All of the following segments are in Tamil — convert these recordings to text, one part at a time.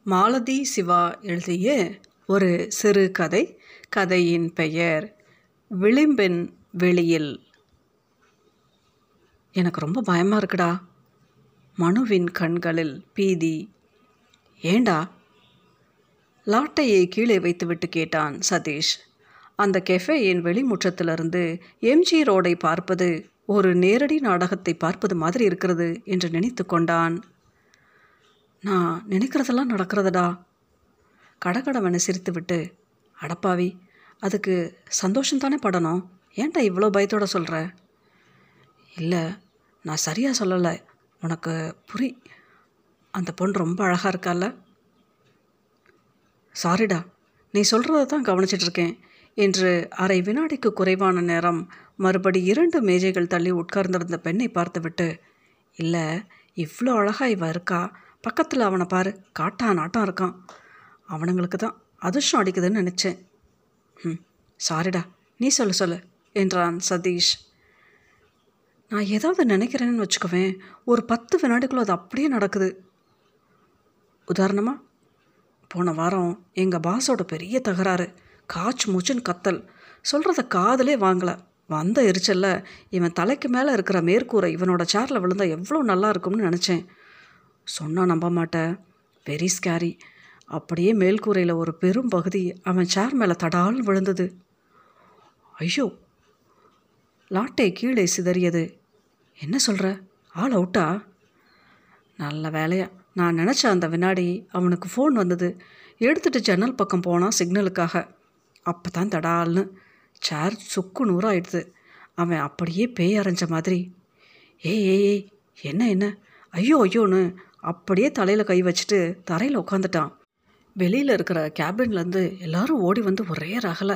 மாலதி சிவா எழுதிய ஒரு சிறு கதை கதையின் பெயர் விளிம்பின் வெளியில் எனக்கு ரொம்ப பயமாக இருக்குடா மனுவின் கண்களில் பீதி ஏண்டா லாட்டையை கீழே வைத்துவிட்டு கேட்டான் சதீஷ் அந்த கெஃபேயின் வெளிமுற்றத்திலிருந்து எம்ஜி ரோடை பார்ப்பது ஒரு நேரடி நாடகத்தை பார்ப்பது மாதிரி இருக்கிறது என்று நினைத்து கொண்டான் நான் நினைக்கிறதெல்லாம் நடக்கிறதுடா கடகடவனை சிரித்துவிட்டு அடப்பாவி அதுக்கு சந்தோஷம்தானே படணும் ஏன்டா இவ்வளோ பயத்தோட சொல்கிற இல்லை நான் சரியாக சொல்லலை உனக்கு புரி அந்த பொண்ணு ரொம்ப அழகாக இருக்கால சாரிடா நீ சொல்கிறத தான் கவனிச்சிட்ருக்கேன் என்று அரை வினாடிக்கு குறைவான நேரம் மறுபடி இரண்டு மேஜைகள் தள்ளி உட்கார்ந்திருந்த பெண்ணை பார்த்துவிட்டு இல்லை இவ்வளோ அழகாக இவ இருக்கா பக்கத்தில் அவனை பாரு காட்டா நாட்டம் இருக்கான் அவனுங்களுக்கு தான் அதிர்ஷ்டம் அடிக்குதுன்னு நினச்சேன் ம் சாரிடா நீ சொல்லு சொல்லு என்றான் சதீஷ் நான் ஏதாவது நினைக்கிறேன்னு வச்சுக்கவேன் ஒரு பத்து வினாடிக்குள்ள அது அப்படியே நடக்குது உதாரணமாக போன வாரம் எங்கள் பாஸோட பெரிய தகராறு காச்சு மூச்சுன்னு கத்தல் சொல்கிறத காதலே வாங்கலை வந்த எரிச்சல்ல இவன் தலைக்கு மேலே இருக்கிற மேற்கூரை இவனோட சேரில் விழுந்தா எவ்வளோ நல்லா இருக்கும்னு நினச்சேன் சொன்னால் நம்ப மாட்டேன் வெரி ஸ்கேரி அப்படியே மேல்கூரையில் ஒரு பெரும் பகுதி அவன் சேர் மேலே தடால்னு விழுந்தது ஐயோ லாட்டை கீழே சிதறியது என்ன சொல்கிற ஆள் அவுட்டா நல்ல வேலையா நான் நினச்ச அந்த வினாடி அவனுக்கு ஃபோன் வந்தது எடுத்துகிட்டு ஜன்னல் பக்கம் போனான் சிக்னலுக்காக அப்போ தான் தடால்னு சேர் சுக்கு நூறாயிடுது அவன் அப்படியே பேய் அரைஞ்ச மாதிரி ஏய் ஏய் ஏய் என்ன என்ன ஐயோ ஐயோன்னு அப்படியே தலையில் கை வச்சுட்டு தரையில் உட்காந்துட்டான் வெளியில் இருக்கிற கேபின்லேருந்து எல்லாரும் ஓடி வந்து ஒரே ரகலை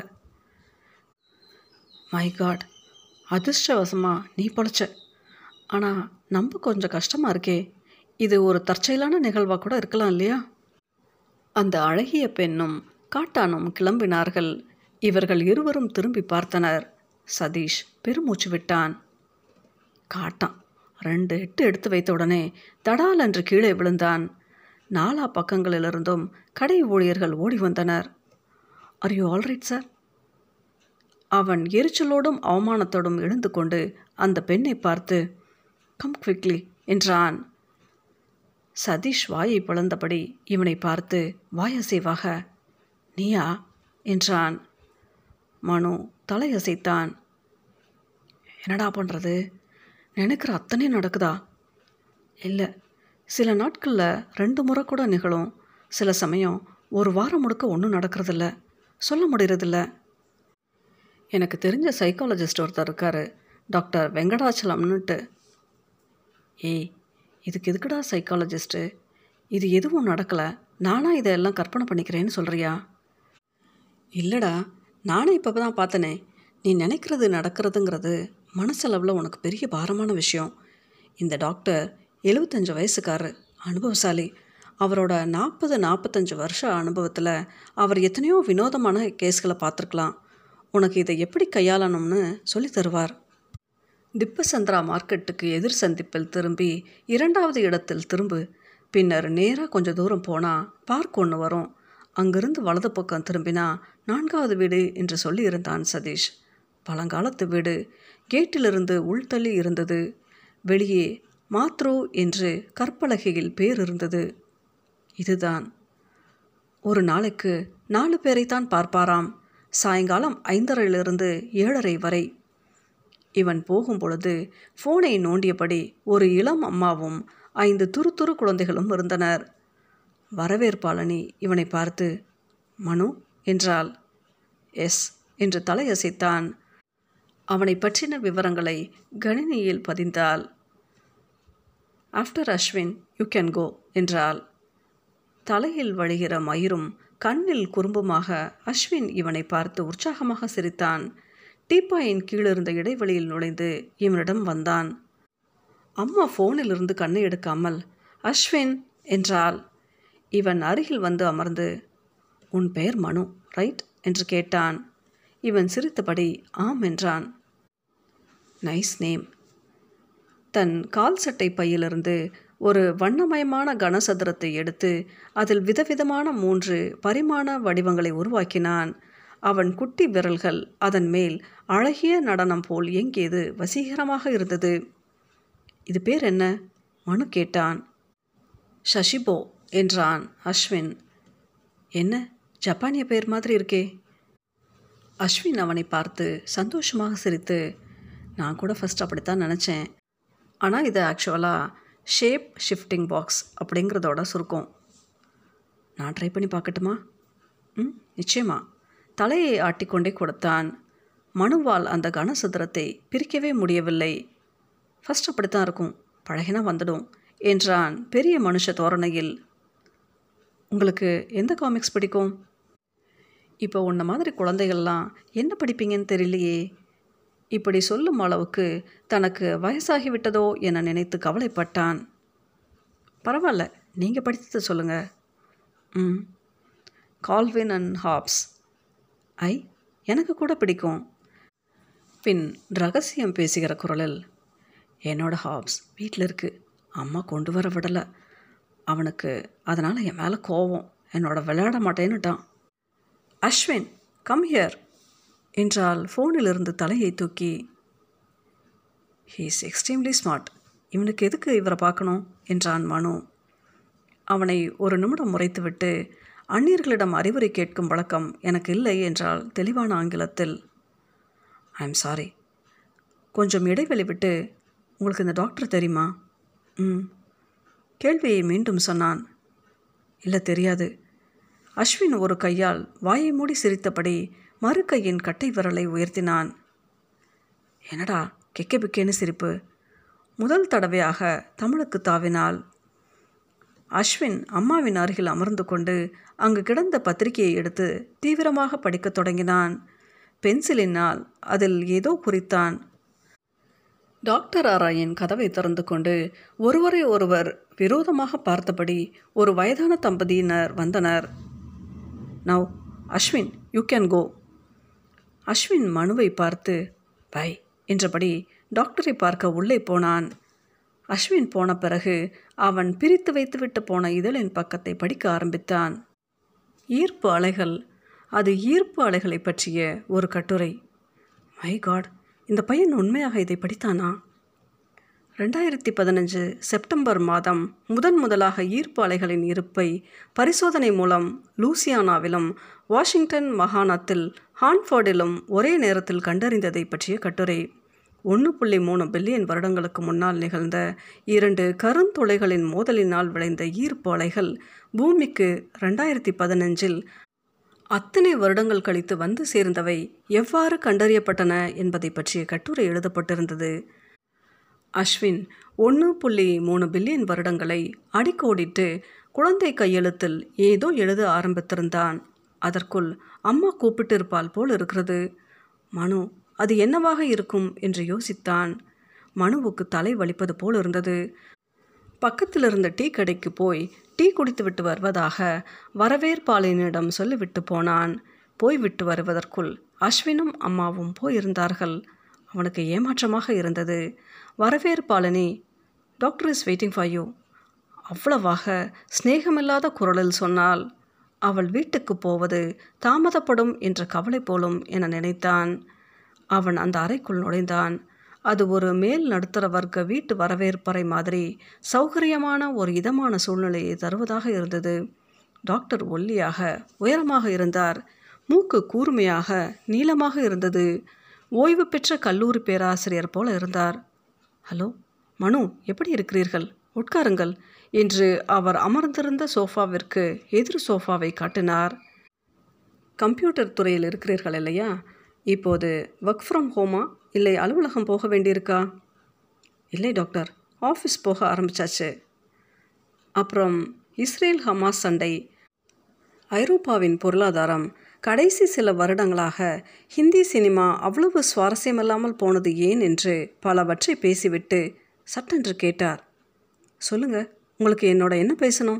மை காட் அதிர்ஷ்டவசமாக நீ பொழைச்ச ஆனால் நம்ம கொஞ்சம் கஷ்டமாக இருக்கே இது ஒரு தற்செயலான நிகழ்வாக கூட இருக்கலாம் இல்லையா அந்த அழகிய பெண்ணும் காட்டானும் கிளம்பினார்கள் இவர்கள் இருவரும் திரும்பி பார்த்தனர் சதீஷ் பெருமூச்சு விட்டான் காட்டான் ரெண்டு எட்டு எடுத்து வைத்த உடனே தடால் என்று கீழே விழுந்தான் நாலா பக்கங்களிலிருந்தும் கடை ஊழியர்கள் ஓடி வந்தனர் ஆர் யூ ஆல்ரைட் சார் அவன் எரிச்சலோடும் அவமானத்தோடும் எழுந்து கொண்டு அந்த பெண்ணை பார்த்து கம் குவிக்லி என்றான் சதீஷ் வாயை பிளந்தபடி இவனை பார்த்து வாயசைவாக நீயா என்றான் மனு தலையசைத்தான் என்னடா பண்ணுறது நினைக்கிற அத்தனை நடக்குதா இல்லை சில நாட்களில் ரெண்டு முறை கூட நிகழும் சில சமயம் ஒரு வாரம் முழுக்க ஒன்றும் நடக்கிறதில்ல சொல்ல முடியறதில்ல எனக்கு தெரிஞ்ச சைக்காலஜிஸ்ட் ஒருத்தர் இருக்கார் டாக்டர் வெங்கடாச்சலம்னுட்டு ஏய் இதுக்கு எதுக்குடா சைக்காலஜிஸ்ட்டு இது எதுவும் நடக்கலை நானாக இதெல்லாம் கற்பனை பண்ணிக்கிறேன்னு சொல்கிறியா இல்லைடா நானே இப்போ தான் பார்த்தனே நீ நினைக்கிறது நடக்கிறதுங்கிறது மனசளவில் உனக்கு பெரிய பாரமான விஷயம் இந்த டாக்டர் எழுபத்தஞ்சு வயசுக்காரர் அனுபவசாலி அவரோட நாற்பது நாற்பத்தஞ்சு வருஷ அனுபவத்தில் அவர் எத்தனையோ வினோதமான கேஸ்களை பார்த்துருக்கலாம் உனக்கு இதை எப்படி கையாளணும்னு சொல்லி தருவார் திப்பசந்திரா மார்க்கெட்டுக்கு எதிர் சந்திப்பில் திரும்பி இரண்டாவது இடத்தில் திரும்பு பின்னர் நேராக கொஞ்சம் தூரம் போனால் பார்க் ஒன்று வரும் அங்கிருந்து வலது பக்கம் திரும்பினா நான்காவது வீடு என்று சொல்லி இருந்தான் சதீஷ் பழங்காலத்து வீடு கேட்டிலிருந்து உள்தள்ளி இருந்தது வெளியே மாத்ரு என்று கற்பலகையில் பேர் இருந்தது இதுதான் ஒரு நாளைக்கு நாலு பேரைத்தான் பார்ப்பாராம் சாயங்காலம் ஐந்தரையிலிருந்து ஏழரை வரை இவன் போகும் பொழுது ஃபோனை நோண்டியபடி ஒரு இளம் அம்மாவும் ஐந்து துரு துரு குழந்தைகளும் இருந்தனர் வரவேற்பாளனி இவனை பார்த்து மனு என்றாள் எஸ் என்று தலையசைத்தான் அவனை பற்றின விவரங்களை கணினியில் பதிந்தாள் after Ashwin you can go என்றாள் தலையில் வழிகிற மயிரும் கண்ணில் குறும்புமாக அஸ்வின் இவனை பார்த்து உற்சாகமாக சிரித்தான் டீப்பாயின் கீழிருந்த இடைவெளியில் நுழைந்து இவனிடம் வந்தான் அம்மா ஃபோனிலிருந்து கண்ணை எடுக்காமல் அஸ்வின் என்றாள் இவன் அருகில் வந்து அமர்ந்து உன் பெயர் மனு ரைட் என்று கேட்டான் இவன் சிரித்தபடி ஆம் என்றான் நைஸ் நேம் தன் கால் சட்டை பையிலிருந்து ஒரு வண்ணமயமான கனசதுரத்தை எடுத்து அதில் விதவிதமான மூன்று பரிமாண வடிவங்களை உருவாக்கினான் அவன் குட்டி விரல்கள் அதன் மேல் அழகிய நடனம் போல் இயங்கியது வசீகரமாக இருந்தது இது பேர் என்ன மனு கேட்டான் ஷஷிபோ என்றான் அஸ்வின் என்ன ஜப்பானிய பேர் மாதிரி இருக்கே அஸ்வின் அவனை பார்த்து சந்தோஷமாக சிரித்து நான் கூட ஃபஸ்ட் அப்படித்தான் நினச்சேன் ஆனால் இது ஆக்சுவலாக ஷேப் ஷிஃப்டிங் பாக்ஸ் அப்படிங்கிறதோட சுருக்கம் நான் ட்ரை பண்ணி பார்க்கட்டுமா ம் நிச்சயமா தலையை ஆட்டிக்கொண்டே கொடுத்தான் மனுவால் அந்த கனசதுரத்தை பிரிக்கவே முடியவில்லை ஃபஸ்ட் அப்படித்தான் இருக்கும் பழகினா வந்துடும் என்றான் பெரிய மனுஷ தோரணையில் உங்களுக்கு எந்த காமிக்ஸ் பிடிக்கும் இப்போ உன்ன மாதிரி குழந்தைகள்லாம் என்ன படிப்பீங்கன்னு தெரியலையே இப்படி சொல்லும் அளவுக்கு தனக்கு வயசாகிவிட்டதோ என நினைத்து கவலைப்பட்டான் பரவாயில்ல நீங்கள் படித்தது சொல்லுங்கள் ம் கால்வின் அண்ட் ஹாப்ஸ் ஐ எனக்கு கூட பிடிக்கும் பின் ரகசியம் பேசுகிற குரலில் என்னோட ஹாப்ஸ் வீட்டில் இருக்குது அம்மா கொண்டு வர விடலை அவனுக்கு அதனால் என் மேலே கோவம் என்னோட விளையாட மாட்டேன்னுட்டான் அஸ்வின் கம் ஹியர் என்றால் ஃபோனிலிருந்து தலையை தூக்கி ஹீஸ் எக்ஸ்ட்ரீம்லி ஸ்மார்ட் இவனுக்கு எதுக்கு இவரை பார்க்கணும் என்றான் மனு அவனை ஒரு நிமிடம் முறைத்துவிட்டு அந்நியர்களிடம் அறிவுரை கேட்கும் வழக்கம் எனக்கு இல்லை என்றால் தெளிவான ஆங்கிலத்தில் ஐ எம் சாரி கொஞ்சம் இடைவெளி விட்டு உங்களுக்கு இந்த டாக்டர் தெரியுமா ம் கேள்வியை மீண்டும் சொன்னான் இல்லை தெரியாது அஸ்வின் ஒரு கையால் வாயை மூடி சிரித்தபடி மறு கையின் கட்டை விரலை உயர்த்தினான் என்னடா கெக்கே பிக்கேன்னு சிரிப்பு முதல் தடவையாக தமிழுக்கு தாவினாள் அஸ்வின் அம்மாவின் அருகில் அமர்ந்து கொண்டு அங்கு கிடந்த பத்திரிகையை எடுத்து தீவிரமாக படிக்கத் தொடங்கினான் பென்சிலினால் அதில் ஏதோ குறித்தான் டாக்டர் ஆராயின் கதவை திறந்து கொண்டு ஒருவரை ஒருவர் விரோதமாக பார்த்தபடி ஒரு வயதான தம்பதியினர் வந்தனர் now Ashwin you can go Ashwin மனுவை பார்த்து பை என்றபடி டாக்டரை பார்க்க உள்ளே போனான் அஸ்வின் போன பிறகு அவன் பிரித்து வைத்துவிட்டு போன இதழின் பக்கத்தை படிக்க ஆரம்பித்தான் ஈர்ப்பு அலைகள் அது ஈர்ப்பு அலைகளை பற்றிய ஒரு கட்டுரை மை காட் இந்த பையன் உண்மையாக இதை படித்தானா ரெண்டாயிரத்தி பதினஞ்சு செப்டம்பர் மாதம் முதன் முதலாக ஈர்ப்பு அலைகளின் இருப்பை பரிசோதனை மூலம் லூசியானாவிலும் வாஷிங்டன் மாகாணத்தில் ஹான்ஃபோர்டிலும் ஒரே நேரத்தில் கண்டறிந்ததை பற்றிய கட்டுரை ஒன்று புள்ளி மூணு பில்லியன் வருடங்களுக்கு முன்னால் நிகழ்ந்த இரண்டு கருந்துளைகளின் மோதலினால் விளைந்த ஈர்ப்பு அலைகள் பூமிக்கு ரெண்டாயிரத்தி பதினஞ்சில் அத்தனை வருடங்கள் கழித்து வந்து சேர்ந்தவை எவ்வாறு கண்டறியப்பட்டன என்பதை பற்றிய கட்டுரை எழுதப்பட்டிருந்தது அஸ்வின் ஒன்று புள்ளி மூணு பில்லியன் வருடங்களை அடிக்கோடிட்டு குழந்தை கையெழுத்தில் ஏதோ எழுத ஆரம்பித்திருந்தான் அதற்குள் அம்மா கூப்பிட்டிருப்பால் போல் இருக்கிறது மனு அது என்னவாக இருக்கும் என்று யோசித்தான் மனுவுக்கு தலை வலிப்பது போல் இருந்தது பக்கத்தில் இருந்த டீ கடைக்கு போய் டீ குடித்துவிட்டு வருவதாக வரவேற்பாளினிடம் சொல்லிவிட்டு போனான் போய்விட்டு வருவதற்குள் அஸ்வினும் அம்மாவும் போயிருந்தார்கள் அவனுக்கு ஏமாற்றமாக இருந்தது வரவேற்பாளனி doctor is waiting for you அவ்வளவாக சிநேகமில்லாத குரலில் சொன்னால் அவள் வீட்டுக்கு போவது தாமதப்படும் என்ற கவலை போலும் என நினைத்தான் அவன் அந்த அறைக்குள் நுழைந்தான் அது ஒரு மேல் நடுத்தர வர்க்க வீட்டு வரவேற்பறை மாதிரி சௌகரியமான ஒரு இதமான சூழ்நிலையை தருவதாக இருந்தது டாக்டர் ஒல்லியாக உயரமாக இருந்தார் மூக்கு கூர்மையாக நீளமாக இருந்தது ஓய்வு பெற்ற கல்லூரி பேராசிரியர் போல இருந்தார் ஹலோ மனு எப்படி இருக்கிறீர்கள் உட்காருங்கள் என்று அவர் அமர்ந்திருந்த சோஃபாவிற்கு எதிர் சோஃபாவை காட்டினார் கம்ப்யூட்டர் துறையில் இருக்கிறீர்கள் இல்லையா இப்போது ஒர்க் ஃப்ரம் ஹோமா இல்லை அலுவலகம் போக வேண்டியிருக்கா இல்லை டாக்டர் ஆஃபீஸ் போக ஆரம்பிச்சாச்சு அப்புறம் இஸ்ரேல் ஹமாஸ் சண்டை ஐரோப்பாவின் பொருளாதாரம் கடைசி சில வருடங்களாக ஹிந்தி சினிமா அவ்வளவு சுவாரஸ்யமில்லாமல் போனது ஏன் என்று பலவற்றை பேசிவிட்டு சட்டென்று கேட்டார் சொல்லுங்க உங்களுக்கு என்னோட என்ன பேசணும்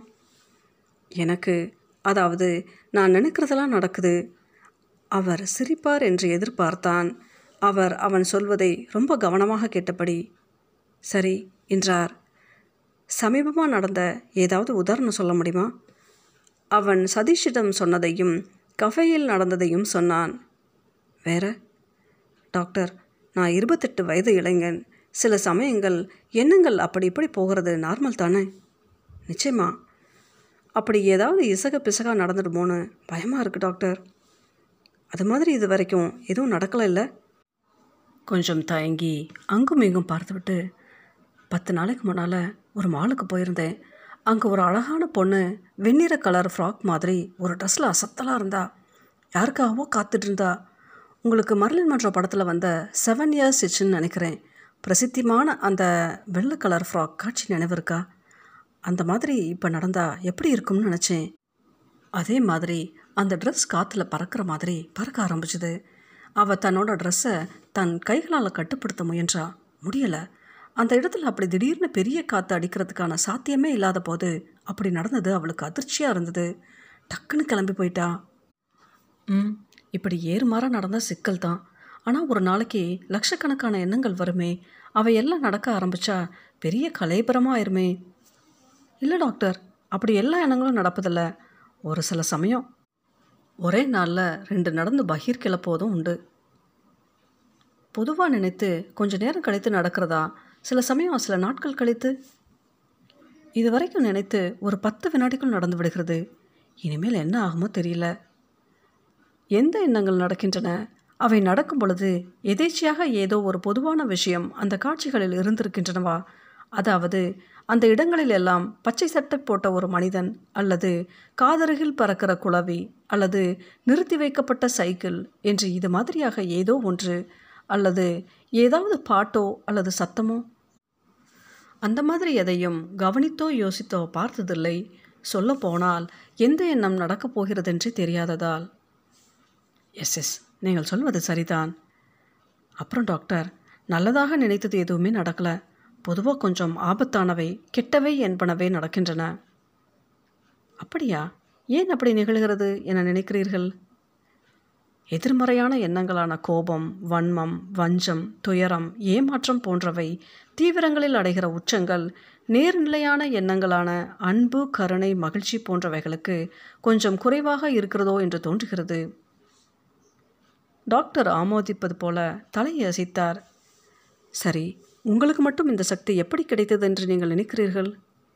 எனக்கு அதாவது நான் நினைக்கிறதெல்லாம் நடக்குது அவர் சிரிப்பார் என்று எதிர்பார்த்தான் அவர் அவன் சொல்வதை ரொம்ப கவனமாக கேட்டபடி சரி என்றார் சமீபமாக நடந்த ஏதாவது உதாரணம் சொல்ல முடியுமா அவன் சதீஷிடம் சொன்னதையும் கஃபேயில் நடந்ததையும் சொன்னான் வேற டாக்டர் நான் இருபத்தெட்டு வயது இளைஞன் சில சமயங்கள் எண்ணங்கள் அப்படி இப்படி போகிறது நார்மல் தானே நிச்சயமா அப்படி ஏதாவது இசக பிசகா நடந்துடுமோன்னு பயமாக இருக்குது டாக்டர் அது மாதிரி இது வரைக்கும் எதுவும் நடக்கலை இல்லை கொஞ்சம் தயங்கி அங்கும் இங்கும் பார்த்துவிட்டு பத்து நாளைக்கு முன்னால் ஒரு மாலுக்கு போயிருந்தேன் அங்கே ஒரு அழகான பொண்ணு வெண்ணிற கலர் ஃப்ராக் மாதிரி ஒரு ட்ரெஸ்ஸில் அசத்தலாக இருந்தா யாருக்காகவோ காத்துட்டு இருந்தா உங்களுக்கு மர்லின் மன்ற படத்தில் வந்த செவன் இயர்ஸ் இச்சுன்னு நினைக்கிறேன் பிரசித்திமான அந்த வெள்ளை கலர் ஃப்ராக் காட்சி நினைவு இருக்கா அந்த மாதிரி இப்போ நடந்தா எப்படி இருக்கும்னு நினச்சேன் அதே மாதிரி அந்த ட்ரெஸ் காற்றுல பறக்கிற மாதிரி பறக்க ஆரம்பிச்சுது அவள் தன்னோட ட்ரெஸ்ஸை தன் கைகளால் கட்டுப்படுத்த முயன்றா முடியலை அந்த இடத்துல அப்படி திடீர்னு பெரிய காற்று அடிக்கிறதுக்கான சாத்தியமே இல்லாத போது அப்படி நடந்தது அவளுக்கு அதிர்ச்சியாக இருந்தது டக்குன்னு கிளம்பி போயிட்டா ம் இப்படி ஏறுமாறாக நடந்தால் சிக்கல் தான் ஆனால் ஒரு நாளைக்கு லட்சக்கணக்கான எண்ணங்கள் வருமே அவை எல்லாம் நடக்க ஆரம்பித்தா பெரிய கலைபரமாக ஆயிருமே இல்லை டாக்டர் அப்படி எல்லா எண்ணங்களும் நடப்பதில்ல ஒரு சில சமயம் ஒரே நாளில் ரெண்டு நடந்து பகீர் கிளப்போதும் உண்டு பொதுவாக நினைத்து கொஞ்ச நேரம் கழித்து நடக்கிறதா சில சமயம் சில நாட்கள் கழித்து இது வரைக்கும் நினைத்து ஒரு பத்து வினாடிக்குள் நடந்து விடுகிறது இனிமேல் என்ன ஆகுமோ தெரியல எந்த எண்ணங்கள் நடக்கின்றன அவை நடக்கும் பொழுது எதேச்சையாக ஏதோ ஒரு பொதுவான விஷயம் அந்த காட்சிகளில் இருந்திருக்கின்றனவா அதாவது அந்த இடங்களில் எல்லாம் பச்சை சட்டை போட்ட ஒரு மனிதன் அல்லது காதருகில் பறக்கிற குளவி அல்லது நிறுத்தி வைக்கப்பட்ட சைக்கிள் என்று இது மாதிரியாக ஏதோ ஒன்று அல்லது ஏதாவது பாட்டோ அல்லது சத்தமோ அந்த மாதிரி எதையும் கவனித்தோ யோசித்தோ பார்த்ததில்லை சொல்லப்போனால் எந்த எண்ணம் நடக்கப் போகிறதென்றே தெரியாததால் எஸ் எஸ் நீங்கள் சொல்வது சரிதான் அப்புறம் டாக்டர் நல்லதாக நினைத்தது எதுவுமே நடக்கலை பொதுவாக கொஞ்சம் ஆபத்தானவை கெட்டவை என்பனவே நடக்கின்றன அப்படியா ஏன் அப்படி நிகழ்கிறது என நினைக்கிறீர்கள் எதிர்மறையான எண்ணங்களான கோபம் வன்மம் வஞ்சம் துயரம் ஏமாற்றம் போன்றவை தீவிரங்களில் அடைகிற உச்சங்கள் நேர்நிலையான எண்ணங்களான அன்பு கருணை மகிழ்ச்சி போன்றவைகளுக்கு கொஞ்சம் குறைவாக இருக்கிறதோ என்று தோன்றுகிறது டாக்டர் ஆமோதிப்பது போல தலையை அசைத்தார் சரி உங்களுக்கு மட்டும் இந்த சக்தி எப்படி கிடைத்தது என்று நீங்கள் நினைக்கிறீர்கள்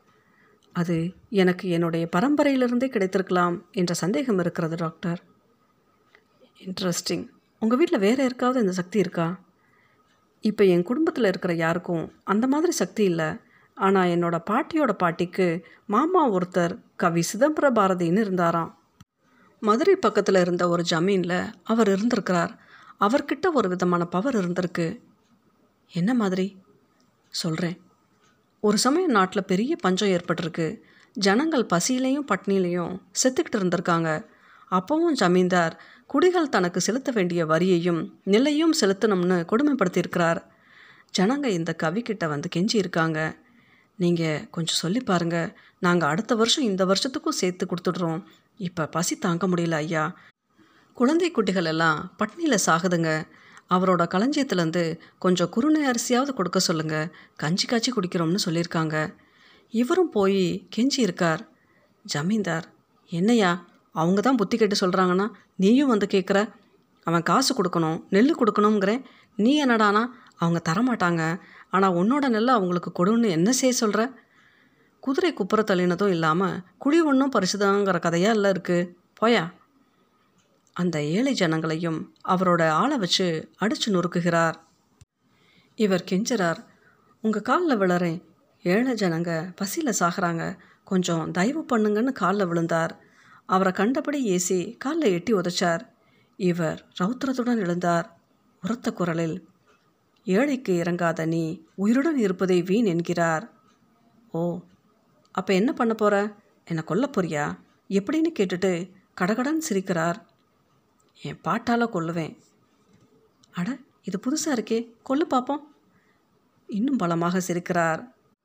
அது எனக்கு என்னுடைய பரம்பரையிலிருந்தே கிடைத்திருக்கலாம் என்ற சந்தேகம் இருக்கிறது டாக்டர் இன்ட்ரெஸ்டிங் உங்கள் வீட்டில் வேறு யாருக்காவது இந்த சக்தி இருக்கா இப்போ என் குடும்பத்தில் இருக்கிற யாருக்கும் அந்த மாதிரி சக்தி இல்லை ஆனால் என்னோட பாட்டியோட பாட்டிக்கு மாமா ஒருத்தர் கவி சிதம்பர பாரதின்னு இருந்தாராம் மதுரை பக்கத்தில் இருந்த ஒரு ஜமீனில் அவர் இருந்திருக்கிறார் அவர்கிட்ட ஒரு விதமான பவர் இருந்திருக்கு என்ன மாதிரி சொல்கிறேன் ஒரு சமயம் நாட்டில் பெரிய பஞ்சம் ஏற்பட்டிருக்கு ஜனங்கள் பசியிலையும் பட்னியிலையும் செத்துக்கிட்டு இருந்திருக்காங்க அப்போவும் ஜமீன்தார் குடிகள் தனக்கு செலுத்த வேண்டிய வரியையும் நிலையும் செலுத்தணும்னு கொடுமைப்படுத்தியிருக்கிறார் ஜனங்க இந்த கவிக்கிட்ட வந்து கெஞ்சி இருக்காங்க நீங்கள் கொஞ்சம் சொல்லி பாருங்க நாங்கள் அடுத்த வருஷம் இந்த வருஷத்துக்கும் சேர்த்து கொடுத்துட்றோம் இப்போ பசி தாங்க முடியல ஐயா குழந்தை குட்டிகள் எல்லாம் பட்னியில் சாகுதுங்க அவரோட களஞ்சியத்துலேருந்து கொஞ்சம் குருணை அரிசியாவது கொடுக்க சொல்லுங்க கஞ்சி காய்ச்சி குடிக்கிறோம்னு சொல்லியிருக்காங்க இவரும் போய் கெஞ்சி இருக்கார் ஜமீன்தார் என்னையா அவங்க தான் புத்தி கேட்டு சொல்கிறாங்கன்னா நீயும் வந்து கேட்குற அவன் காசு கொடுக்கணும் நெல் கொடுக்கணுங்கிறேன் நீ என்னடானா அவங்க தரமாட்டாங்க ஆனால் உன்னோட நெல்லை அவங்களுக்கு கொடுன்னு என்ன செய்ய சொல்கிற குதிரை குப்புற தள்ளினதும் இல்லாமல் குழி ஒன்றும் பரிசுதாங்கிற கதையாக இல்லை இருக்குது போயா அந்த ஏழை ஜனங்களையும் அவரோட ஆளை வச்சு அடிச்சு நொறுக்குகிறார் இவர் கெஞ்சுறார் உங்கள் காலில் விழறேன் ஏழை ஜனங்க பசியில் சாகுறாங்க கொஞ்சம் தயவு பண்ணுங்கன்னு காலில் விழுந்தார் அவரை கண்டபடி ஏசி காலில் எட்டி உதைச்சார் இவர் ரௌத்திரத்துடன் எழுந்தார் உரத்த குரலில் ஏழைக்கு இறங்காத நீ உயிருடன் இருப்பதை வீண் என்கிறார் ஓ அப்போ என்ன பண்ண போற என்னை கொல்ல போறியா எப்படின்னு கேட்டுட்டு கடகடன் சிரிக்கிறார் என் பாட்டால் கொல்லுவேன் அட இது புதுசாக இருக்கே கொல்லு பார்ப்போம் இன்னும் பலமாக சிரிக்கிறார்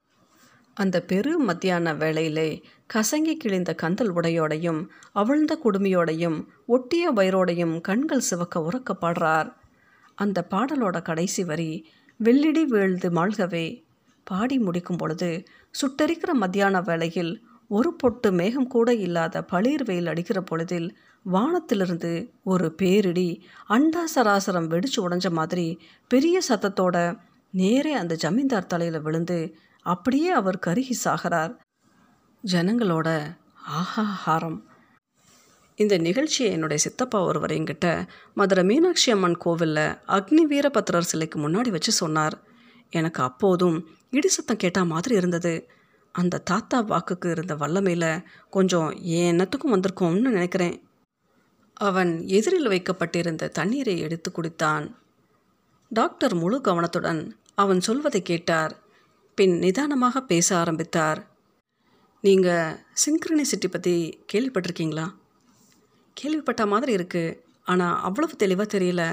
அந்த பெரு மத்தியான வேளையிலே கசங்கி கிழிந்த கந்தல் உடையோடையும் அவிழ்ந்த குடுமியோடையும் ஒட்டிய வயிறோடையும் கண்கள் சிவக்க உறக்க பாடுறார் அந்த பாடலோட கடைசி வரி வெள்ளிடி வீழ்ந்து மாழ்கவே பாடி முடிக்கும் பொழுது சுட்டெரிக்கிற மத்தியான வேளையில் ஒரு பொட்டு மேகம் கூட இல்லாத பளிர் வெயில் அடிக்கிற பொழுதில் வானத்திலிருந்து ஒரு பேரிடி அண்டா சராசரம் வெடிச்சு உடைஞ்ச மாதிரி பெரிய சத்தத்தோட நேரே அந்த ஜமீன்தார் தலையில் விழுந்து அப்படியே அவர் கருகி சாகிறார் ஜனங்களோட ஆஹாஹாரம் இந்த நிகழ்ச்சியை என்னுடைய சித்தப்பா ஒருவர் என்கிட்ட மதுரை மீனாட்சி அம்மன் கோவிலில் அக்னி வீரபத்திரர் சிலைக்கு முன்னாடி வச்சு சொன்னார் எனக்கு அப்போதும் இடி சத்தம் கேட்டால் மாதிரி இருந்தது அந்த தாத்தா வாக்குக்கு இருந்த வல்லமையில் கொஞ்சம் என்னத்துக்கும் வந்திருக்கோம்னு நினைக்கிறேன் அவன் எதிரில் வைக்கப்பட்டிருந்த தண்ணீரை எடுத்து குடித்தான் டாக்டர் முழு கவனத்துடன் அவன் சொல்வதை கேட்டார் பின் நிதானமாக பேச ஆரம்பித்தார் நீங்கள் சிங்க்ரனிசிட்டி பற்றி கேள்விப்பட்டிருக்கீங்களா கேள்விப்பட்ட மாதிரி இருக்குது ஆனால் அவ்வளவு தெளிவாக தெரியல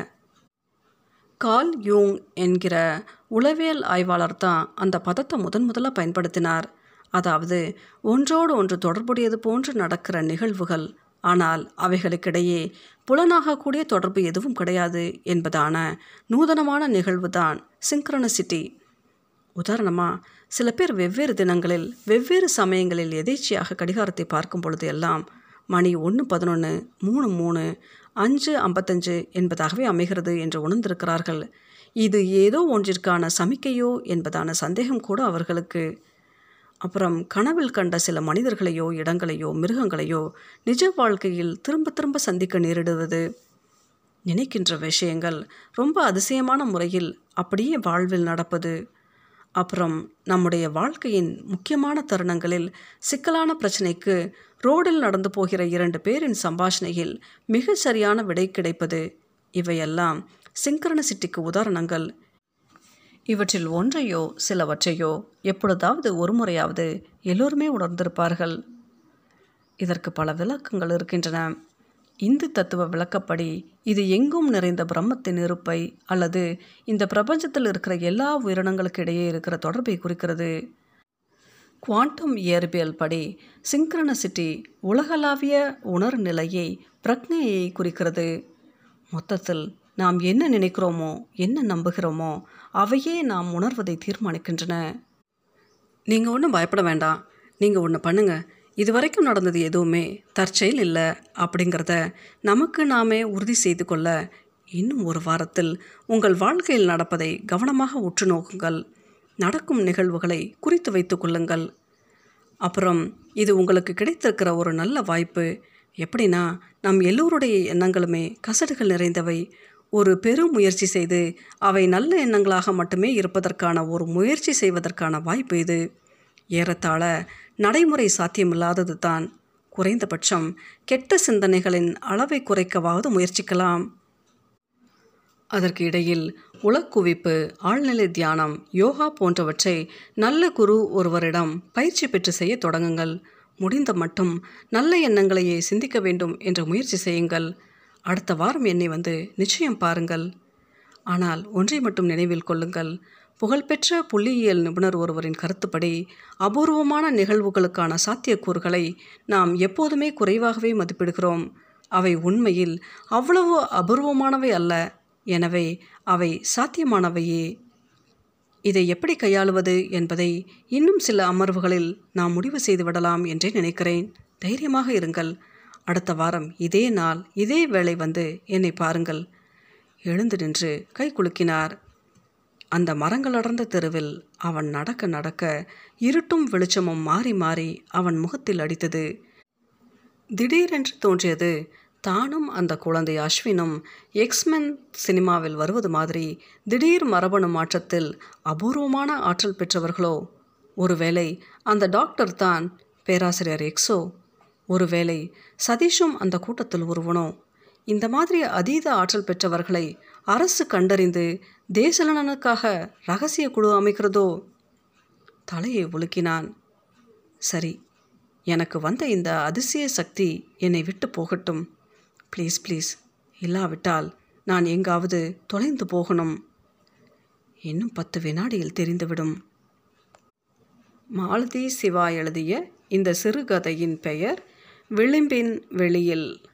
கால் யூங் என்கிற உளவியல் ஆய்வாளர் தான் அந்த பதத்தை முதன் முதலாக பயன்படுத்தினார் அதாவது ஒன்றோடு ஒன்று தொடர்புடையது போன்று நடக்கிற நிகழ்வுகள் ஆனால் அவைகளுக்கிடையே புலனாகக்கூடிய தொடர்பு எதுவும் கிடையாது என்பதான நூதனமான நிகழ்வு தான் சிங்க்ரனசிட்டி உதாரணமாக சில பேர் வெவ்வேறு தினங்களில் வெவ்வேறு சமயங்களில் எதேச்சியாக கடிகாரத்தை பார்க்கும் பொழுது எல்லாம் மணி ஒன்று பதினொன்று மூணு மூணு அஞ்சு ஐம்பத்தஞ்சு என்பதாகவே அமைகிறது என்று உணர்ந்திருக்கிறார்கள் இது ஏதோ ஒன்றிற்கான சமிக்கையோ என்பதான சந்தேகம் கூட அவர்களுக்கு அப்புறம் கனவில் கண்ட சில மனிதர்களையோ இடங்களையோ மிருகங்களையோ நிஜ வாழ்க்கையில் திரும்ப திரும்ப சந்திக்க நேரிடுவது நினைக்கின்ற விஷயங்கள் ரொம்ப அதிசயமான முறையில் அப்படியே வாழ்வில் நடப்பது அப்புறம் நம்முடைய வாழ்க்கையின் முக்கியமான தருணங்களில் சிக்கலான பிரச்சனைக்கு ரோடில் நடந்து போகிற இரண்டு பேரின் சம்பாஷணையில் மிக சரியான விடை கிடைப்பது இவையெல்லாம் சிங்க்ரனசிட்டிக்கு உதாரணங்கள் இவற்றில் ஒன்றையோ சிலவற்றையோ எப்பொழுதாவது ஒரு முறையாவது எல்லோருமே உணர்ந்திருப்பார்கள் இதற்கு பல விளக்கங்கள் இருக்கின்றன இந்து தத்துவ விளக்கப்படி இது எங்கும் நிறைந்த பிரம்மத்தின் இருப்பை அல்லது இந்த பிரபஞ்சத்தில் இருக்கிற எல்லா உயிரினங்களுக்கு இடையே இருக்கிற தொடர்பை குறிக்கிறது குவாண்டம் இயற்பியல் படி சிங்க்ரனசிட்டி உலகளாவிய உணர்நிலையை பிரக்ஞையை குறிக்கிறது மொத்தத்தில் நாம் என்ன நினைக்கிறோமோ என்ன நம்புகிறோமோ அவையே நாம் உணர்வதை தீர்மானிக்கின்றன நீங்கள் ஒன்றும் பயப்பட வேண்டாம் நீங்கள் ஒன்று பண்ணுங்கள் இது வரைக்கும் நடந்தது எதுவுமே தற்செயல் இல்லை அப்படிங்கிறத நமக்கு நாமே உறுதி செய்து கொள்ள இன்னும் ஒரு வாரத்தில் உங்கள் வாழ்க்கையில் நடப்பதை கவனமாக உற்று நோக்குங்கள் நடக்கும் நிகழ்வுகளை குறித்து வைத்து கொள்ளுங்கள் அப்புறம் இது உங்களுக்கு கிடைத்திருக்கிற ஒரு நல்ல வாய்ப்பு எப்படின்னா நம் எல்லோருடைய எண்ணங்களுமே கசடுகள் நிறைந்தவை ஒரு பெரும் முயற்சி செய்து அவை நல்ல எண்ணங்களாக மட்டுமே இருப்பதற்கான ஒரு முயற்சி செய்வதற்கான வாய்ப்பு இது ஏறத்தாழ நடைமுறை சாத்தியமில்லாதது தான் குறைந்தபட்சம் கெட்ட சிந்தனைகளின் அளவை குறைக்கவாவது முயற்சிக்கலாம் அதற்கு இடையில் உலக்குவிப்பு ஆழ்நிலை தியானம் யோகா போன்றவற்றை நல்ல குரு ஒருவரிடம் பயிற்சி பெற்று செய்ய தொடங்குங்கள் முடிந்த மட்டும் நல்ல எண்ணங்களையே சிந்திக்க வேண்டும் என்ற முயற்சி செய்யுங்கள் அடுத்த வாரம் என்னை வந்து நிச்சயம் பாருங்கள் ஆனால் ஒன்றை மட்டும் நினைவில் கொள்ளுங்கள் புகழ்பெற்ற புள்ளியியல் நிபுணர் ஒருவரின் கருத்துப்படி அபூர்வமான நிகழ்வுகளுக்கான சாத்தியக்கூறுகளை நாம் எப்போதுமே குறைவாகவே மதிப்பிடுகிறோம் அவை உண்மையில் அவ்வளவு அபூர்வமானவை அல்ல எனவே அவை சாத்தியமானவையே இதை எப்படி கையாளுவது என்பதை இன்னும் சில அமர்வுகளில் நாம் முடிவு செய்துவிடலாம் என்றே நினைக்கிறேன் தைரியமாக இருங்கள் அடுத்த வாரம் இதே நாள் இதே வேளை வந்து என்னை பாருங்கள் எழுந்து நின்று கை குலுக்கினார் அந்த மரங்கள் அடர்ந்த தெருவில் அவன் நடக்க நடக்க இருட்டும் வெளிச்சமும் மாறி மாறி அவன் முகத்தில் அடித்தது திடீரென்று தோன்றியது தானும் அந்த குழந்தை அஸ்வினும் எக்ஸ்மென் சினிமாவில் வருவது மாதிரி திடீர் மரபணு மாற்றத்தில் அபூர்வமான ஆற்றல் பெற்றவர்களோ ஒருவேளை அந்த டாக்டர் தான் பேராசிரியர் எக்ஸோ ஒருவேளை சதீஷும் அந்த கூட்டத்தில் ஒருவனோ இந்த மாதிரி அதீத ஆற்றல் பெற்றவர்களை அரசு கண்டறிந்து தேசநலனுக்காக ரகசிய குழு அமைக்கிறதோ தலையை உலுக்கினான் சரி எனக்கு வந்த இந்த அதிசய சக்தி என்னை விட்டு போகட்டும் ப்ளீஸ் ப்ளீஸ் இல்லாவிட்டால் நான் எங்காவது தொலைந்து போகணும் இன்னும் பத்து வினாடியில் தெரிந்துவிடும் மாலதி சிவா எழுதிய இந்த சிறுகதையின் பெயர் விளிம்பின் வெளியில்